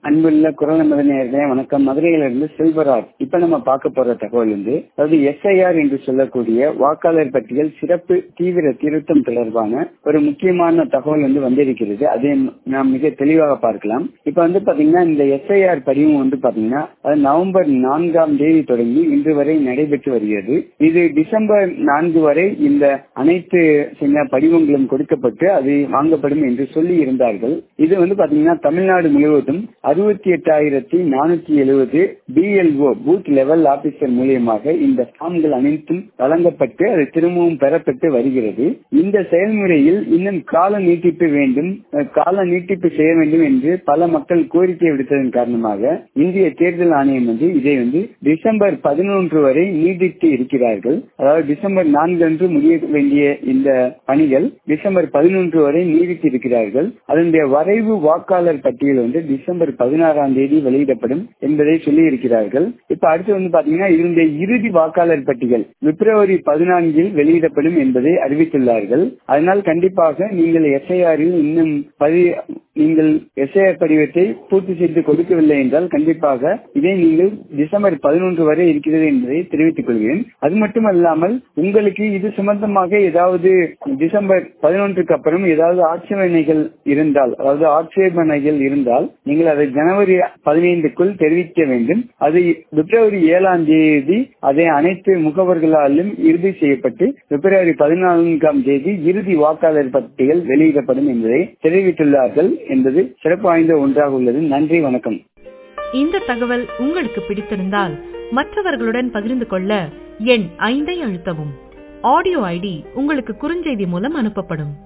அன்புள்ள குரல் நமது நேர்களே வணக்கம் மதுரையிலிருந்து செல்வராஜ் இப்ப நம்ம பார்க்க போற தகவல் வந்து அதாவது எஸ்ஐஆர் என்று சொல்லக்கூடிய வாக்காளர் பட்டியல் சிறப்பு தீவிர திருத்தம் தொடர்பான ஒரு முக்கியமான தகவல் வந்து வந்திருக்கிறது அதை நாம் மிக தெளிவாக பார்க்கலாம் இப்ப வந்து பாத்தீங்கன்னா இந்த எஸ்ஐஆர் படிவம் வந்து பாத்தீங்கன்னா அது நவம்பர் நான்காம் தேதி தொடங்கி இன்று வரை நடைபெற்று வருகிறது இது டிசம்பர் நான்கு வரை இந்த அனைத்து சின்ன படிவங்களும் கொடுக்கப்பட்டு அது வாங்கப்படும் என்று சொல்லி இருந்தார்கள் இது வந்து பாத்தீங்கன்னா தமிழ்நாடு முழுவதும் அறுபத்தி எட்டாயிரத்தி நானூத்தி எழுபது பிஎல்ஓ பூத் லெவல் ஆபீசர் மூலியமாக இந்த ஃபார்ம்கள் அனைத்தும் வழங்கப்பட்டு அது திரும்பவும் பெறப்பட்டு வருகிறது இந்த செயல்முறையில் இன்னும் கால நீட்டிப்பு வேண்டும் கால நீட்டிப்பு செய்ய வேண்டும் என்று பல மக்கள் கோரிக்கை விடுத்ததன் காரணமாக இந்திய தேர்தல் ஆணையம் வந்து இதை வந்து டிசம்பர் பதினொன்று வரை நீட்டித்து இருக்கிறார்கள் அதாவது டிசம்பர் நான்கு அன்று முடிய வேண்டிய இந்த பணிகள் டிசம்பர் பதினொன்று வரை நீடித்து இருக்கிறார்கள் அதனுடைய வரைவு வாக்காளர் பட்டியல் வந்து டிசம்பர் பதினாறாம் தேதி வெளியிடப்படும் என்பதை சொல்லி இருக்கிறார்கள் இப்ப அடுத்து வந்து பாத்தீங்கன்னா இதனுடைய இறுதி வாக்காளர் பட்டியல் பிப்ரவரி பதினான்கில் வெளியிடப்படும் என்பதை அறிவித்துள்ளார்கள் அதனால் கண்டிப்பாக நீங்கள் எஸ்ஐஆரில் இன்னும் பதி நீங்கள் எஸ்ஐஆர் படிவத்தை பூர்த்தி செய்து கொடுக்கவில்லை என்றால் கண்டிப்பாக இதை நீங்கள் டிசம்பர் பதினொன்று வரை இருக்கிறது என்பதை தெரிவித்துக் கொள்கிறேன் அது மட்டுமல்லாமல் உங்களுக்கு இது சம்பந்தமாக ஏதாவது டிசம்பர் பதினொன்றுக்கு அப்புறம் ஏதாவது ஆட்சேபனைகள் இருந்தால் அதாவது ஆட்சேபனைகள் இருந்தால் நீங்கள் அதை ஜனவரி பதினைந்துக்குள் தெரிவிக்க வேண்டும் அது பிப்ரவரி ஏழாம் தேதி அதை அனைத்து முகவர்களாலும் இறுதி செய்யப்பட்டு பிப்ரவரி பதினான்காம் தேதி இறுதி வாக்காளர் பட்டியல் வெளியிடப்படும் என்பதை தெரிவித்துள்ளார்கள் என்பது சிறப்பு வாய்ந்த ஒன்றாக உள்ளது நன்றி வணக்கம் இந்த தகவல் உங்களுக்கு பிடித்திருந்தால் மற்றவர்களுடன் பகிர்ந்து கொள்ள எண் ஐந்தை அழுத்தவும் ஆடியோ ஐடி உங்களுக்கு குறுஞ்செய்தி மூலம் அனுப்பப்படும்